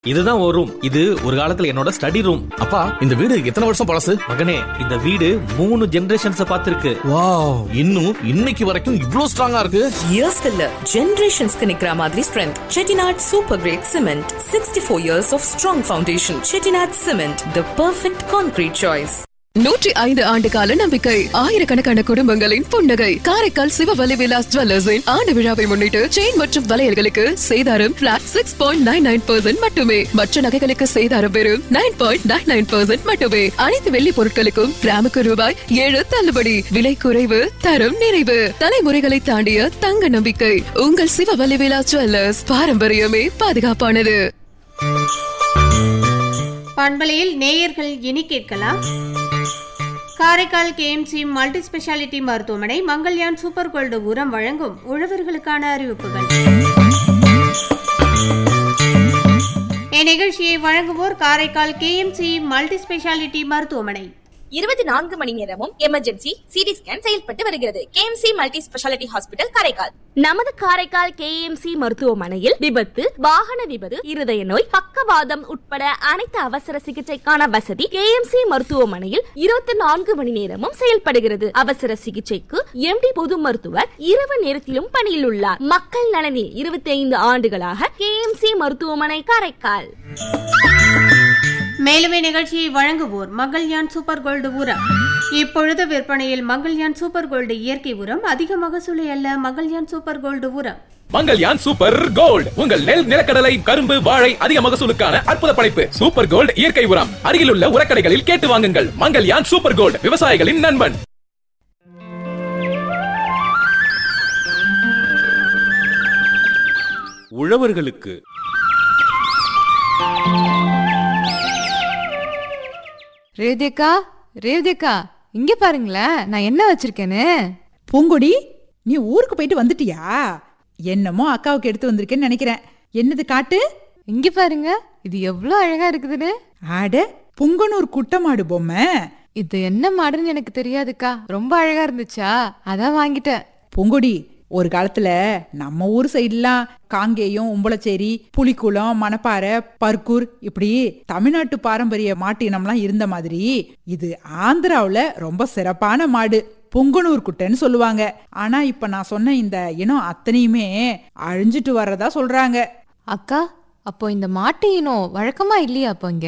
இதுதான் ஒரு ரூம் இது ஒரு காலத்துல என்னோட ஸ்டடி ரூம் அப்பா இந்த வீடு எத்தனை வருஷம் பழசு மகனே இந்த வீடு மூணு ஜெனரேஷன்ஸ் பார்த்திருக்கு வாவ் இன்னும் இன்னைக்கு வரைக்கும் இவ்ளோ ஸ்ட்ராங்கா இருக்கு இயர்ஸ்க்கு இல்ல ஜெனரேஷன்ஸ்க்கு நிக்கிற மாதிரி strength Chettinad super grade cement sixty four years of strong foundation Chettinad cement the perfect concrete choice நூற்றி ஐந்து ஆண்டு கால நம்பிக்கை ஆயிரக்கணக்கான குடும்பங்களின் புன்னகை காரைக்கால் சிவவலி விலாஸ் ஜுவல்லர்ஸின் ஆண்டு விழாவை முன்னிட்டு செயின் மற்றும் வளையல்களுக்கு சேதாரம் flat six point nine nine percent மட்டுமே மற்ற நகைகளுக்கு சேதாரம் வெறும் nine point nine nine percent மட்டுமே அனைத்து வெள்ளி பொருட்களுக்கும் கிராமுக்கு ரூபாய் ஏழு தள்ளுபடி விலை குறைவு தரம் நிறைவு தலைமுறைகளை தாண்டிய தங்க நம்பிக்கை உங்கள் சிவவலி விலாஸ் ஜுவல்லர்ஸ் பாரம்பரியமே பாதுகாப்பானது பண்பலையில் நேயர்கள் இனி கேட்கலாம் காரைக்கால் கேஎம்சி மல்டி ஸ்பெஷாலிட்டி மருத்துவமனை மங்கள்யான் சூப்பர் கோல்டு உரம் வழங்கும் உழவர்களுக்கான அறிவிப்புகள் இந்நிகழ்ச்சியை வழங்குவோர் காரைக்கால் கேஎம்சி மல்டி ஸ்பெஷாலிட்டி மருத்துவமனை இருபத்தி நான்கு மணி நேரமும் எமர்ஜென்சி சிடி ஸ்கேன் செயல்பட்டு வருகிறது KMC multi speciality hospital Karaikal நமது காரைக்கால் கேஎம்சி மருத்துவமனையில் விபத்து வாகன விபத்து இருதய நோய் பக்கவாதம் உட்பட அனைத்து அவசர சிகிச்சைக்கான வசதி கேஎம்சி மருத்துவமனையில் இருபத்தி நான்கு மணி நேரமும் செயல்படுகிறது அவசர சிகிச்சைக்கு எம்டி பொது மருத்துவர் இரவு நேரத்திலும் பணியில் உள்ளார் மக்கள் நலனில் இருபத்தி ஐந்து ஆண்டுகளாக கேஎம்சி மருத்துவமனை காரைக்கால் மேலும் இந்நிகழ்ச்சியை வழங்குவோர் மங்கள்யான் சூப்பர் கோல்டு உரம் இப்பொழுது விற்பனையில் மங்கள்யான் சூப்பர் கோல்டு இயற்கை உரம் அதிக மகசூலை அல்ல மங்கள்யான் சூப்பர் கோல்டு உரம் மங்கல்யான் சூப்பர் கோல்ட் உங்கள் நெல் நிலக்கடலை கரும்பு வாழை அதிக மகசூலுக்கான அற்புத படைப்பு சூப்பர் கோல்ட் இயற்கை உரம் அருகிலுள்ள உரக்கடைகளில் கேட்டு வாங்குங்கள் மங்கல்யான் சூப்பர் கோல்ட் விவசாயிகளின் நண்பன் உழவர்களுக்கு ரேவதியக்கா ரேவதியக்கா இங்க பாருங்களேன் நான் என்ன வச்சிருக்கேன்னு பூங்கொடி நீ ஊருக்கு போயிட்டு வந்துட்டியா என்னமோ அக்காவுக்கு எடுத்து வந்திருக்கேன்னு நினைக்கிறேன் என்னது காட்டு இங்க பாருங்க இது எவ்வளவு அழகா இருக்குதுன்னு ஆட புங்கனூர் குட்டமாடு பொம்மை இது என்ன மாடுன்னு எனக்கு தெரியாதுக்கா ரொம்ப அழகா இருந்துச்சா அதான் வாங்கிட்டேன் பூங்கொடி ஒரு காலத்துல நம்ம ஊர் சைடுலாம் காங்கேயம் உம்பளச்சேரி புலிக்குளம் மணப்பாறை பர்கூர் இப்படி தமிழ்நாட்டு பாரம்பரிய மாட்டு இனம்லாம் இருந்த மாதிரி இது ஆந்திராவுல ரொம்ப சிறப்பான மாடு பொங்கனூர் குட்டைன்னு சொல்லுவாங்க ஆனா இப்ப நான் சொன்ன இந்த இனம் அத்தனையுமே அழிஞ்சிட்டு வர்றதா சொல்றாங்க அக்கா அப்போ இந்த மாட்டு இனம் வழக்கமா இல்லையா அப்போ இங்க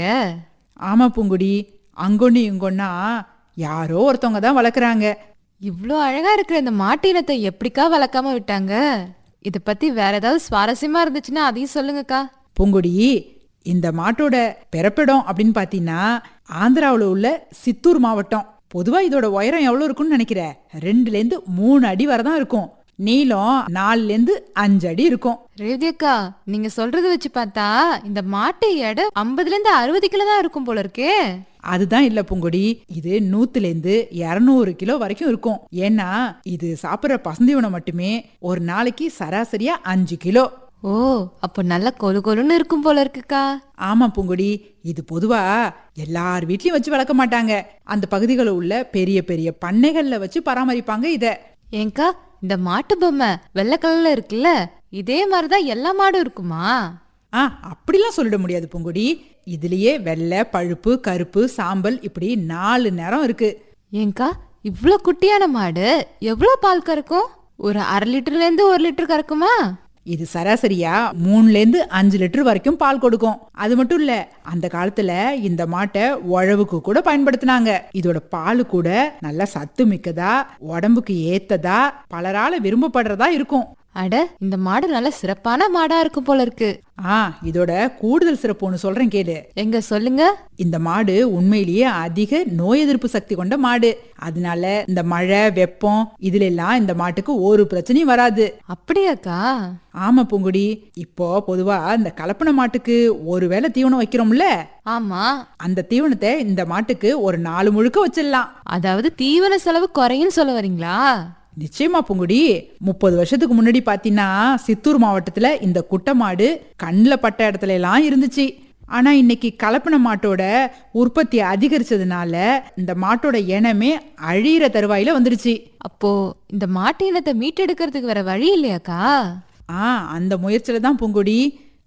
ஆமா பூங்குடி அங்கொன்னு இங்கொன்னா யாரோ ஒருத்தவங்க தான் வளர்க்குறாங்க இவ்ளோ அழகா இருக்கிற இந்த மாட்டு இனத்தை எப்படிக்கா வளர்க்காம விட்டாங்க இத பத்தி வேற ஏதாவது சுவாரஸ்யமா இருந்துச்சுன்னா அதையும் சொல்லுங்கக்கா பூங்குடி இந்த மாட்டோட பிறப்பிடம் அப்படின்னு பார்த்தீங்கன்னா ஆந்திராவில் உள்ள சித்தூர் மாவட்டம் பொதுவா இதோட உயரம் எவ்வளவு இருக்கும்னு நினைக்கிற ரெண்டுல இருந்து மூணு அடி வரதான் இருக்கும் நீளம் நாலுல இருந்து அஞ்சு அடி இருக்கும் ரேவதி அக்கா நீங்க சொல்றது வச்சு பார்த்தா இந்த மாட்டு எடை ஐம்பதுல இருந்து அறுபது கிலோ தான் இருக்கும் போல இருக்கே அதுதான் இல்ல பூங்கொடி இது நூத்துல இருந்து இருநூறு கிலோ வரைக்கும் இருக்கும் ஏன்னா இது சாப்பிடுற பசந்தீவனம் மட்டுமே ஒரு நாளைக்கு சராசரியா அஞ்சு கிலோ ஓ அப்போ நல்ல கொலு கொலுன்னு இருக்கும் போல இருக்குக்கா ஆமா பூங்குடி இது பொதுவா எல்லார் வீட்லயும் வச்சு வளர்க்க மாட்டாங்க அந்த பகுதிகளில் உள்ள பெரிய பெரிய பண்ணைகள்ல வச்சு பராமரிப்பாங்க இத ஏங்கா இந்த மாட்டு பொம்மை வெள்ளை கலர்ல இருக்குல்ல இதே மாதிரிதான் எல்லா மாடும் இருக்குமா ஆ அப்படிலாம் சொல்லிட முடியாது பூங்குடி இதுலயே வெள்ளை பழுப்பு கருப்பு சாம்பல் இப்படி நாலு நிறம் இருக்கு ஏங்கா இவ்ளோ குட்டியான மாடு எவ்வளோ பால் கறக்கும் ஒரு அரை லிட்டர்ல இருந்து ஒரு லிட்டர் கறக்குமா இது சராசரியா மூணுல இருந்து அஞ்சு லிட்டர் வரைக்கும் பால் கொடுக்கும் அது மட்டும் இல்ல அந்த காலத்துல இந்த மாட்டை உழவுக்கு கூட பயன்படுத்தினாங்க இதோட பால் கூட நல்ல சத்து மிக்கதா உடம்புக்கு ஏத்ததா பலரால விரும்பப்படுறதா இருக்கும் அட இந்த மாடு நல்ல சிறப்பான மாடா இருக்கும் போல இருக்கு ஆ இதோட கூடுதல் சிறப்பு ஒன்று சொல்றேன் கேளு எங்க சொல்லுங்க இந்த மாடு உண்மையிலேயே அதிக நோய் எதிர்ப்பு சக்தி கொண்ட மாடு அதனால இந்த மழை வெப்பம் இதுல எல்லாம் இந்த மாட்டுக்கு ஒரு பிரச்சனையும் வராது அப்படியாக்கா ஆமா பூங்குடி இப்போ பொதுவா இந்த கலப்பன மாட்டுக்கு ஒரு வேளை தீவனம் வைக்கிறோம்ல ஆமா அந்த தீவனத்தை இந்த மாட்டுக்கு ஒரு நாலு முழுக்க வச்சிடலாம் அதாவது தீவன செலவு குறையும் சொல்ல வரீங்களா நிச்சயமா பூங்குடி முப்பது வருஷத்துக்கு முன்னாடி பாத்தீங்கன்னா சித்தூர் மாவட்டத்துல இந்த குட்டை மாடு கண்ணில் பட்ட இடத்துல எல்லாம் இருந்துச்சு ஆனா இன்னைக்கு கலப்பின மாட்டோட உற்பத்தி அதிகரிச்சதுனால இந்த மாட்டோட இனமே அழியிற தருவாயில வந்துருச்சு அப்போ இந்த மாட்டு இனத்தை மீட்டெடுக்கிறதுக்கு வேற வழி இல்லையாக்கா ஆ அந்த முயற்சியில தான் பூங்குடி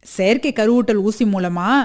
செயற்கை கருவூட்டல் ஊசி மூலமா